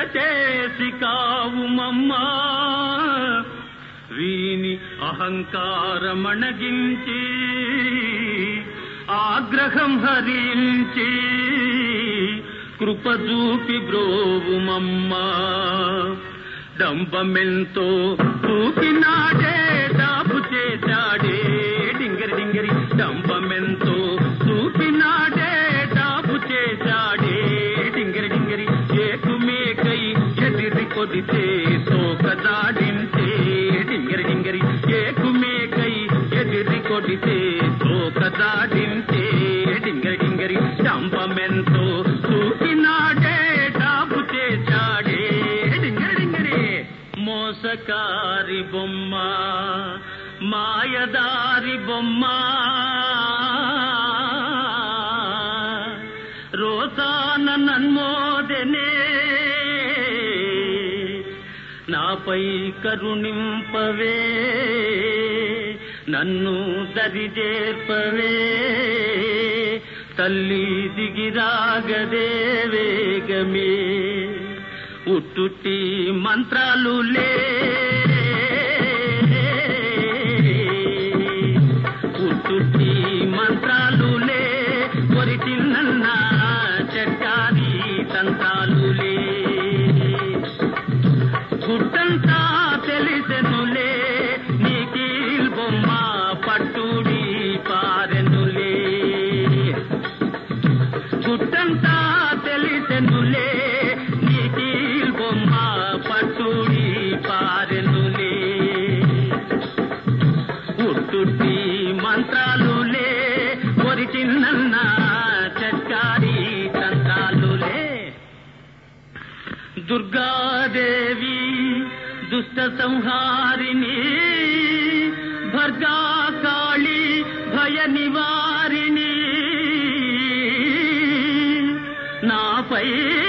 చేసి కావుమమ్మా వీని అహంకారమణగించి ఆగ్రహం హరించి కృపజూపి బ్రోవుమమ్మా డంబమెంతో తూకినాడే దాపు చేశాడే డింగరి డింగరి డంబమెంతో తూకినాడే దాపు చేశాడే డింగరి డింగరి ఏకుమేకై ఎదిరి కొదితే సోకదాడించే డింగరి డింగరి ఏకుమేకై ఎదిరి కొడితే సోకదాడించే డింగరి డింగరి డంబమెంతో తూకినాడే దాపు చేశాడే డింగరి డింగరి మోసకారి బొమ్మ మాయదారి బొమ్మ రోసాన నన్మోదనే నాపై కరుణింపవే నన్ను దరిజేర్పవే తల్లి దిగిరాగదే వేగమే ఉట్టుట్టి మంత్రాలులే ఉట్టుట్టి మంత్రాలులే కొరిటిన్న చెట్టారి తంత్రాలులే గుట్టంతా తెలిసెనులే నీకీల్ బొమ్మ పట్టుడి పారెనులే గుట్టంతా తెలిసెనులే నీకీల్ బొమ్మ పట్టుడి పారెనులే ఉట్టుట్టి మంత్రాలులే ఒరిజినన్న చట్కారి తంత్రాలులే దుర్గాదేవి దుష్ట సంహారిణి భర్గా కాళి భయ నివారిణి నాపై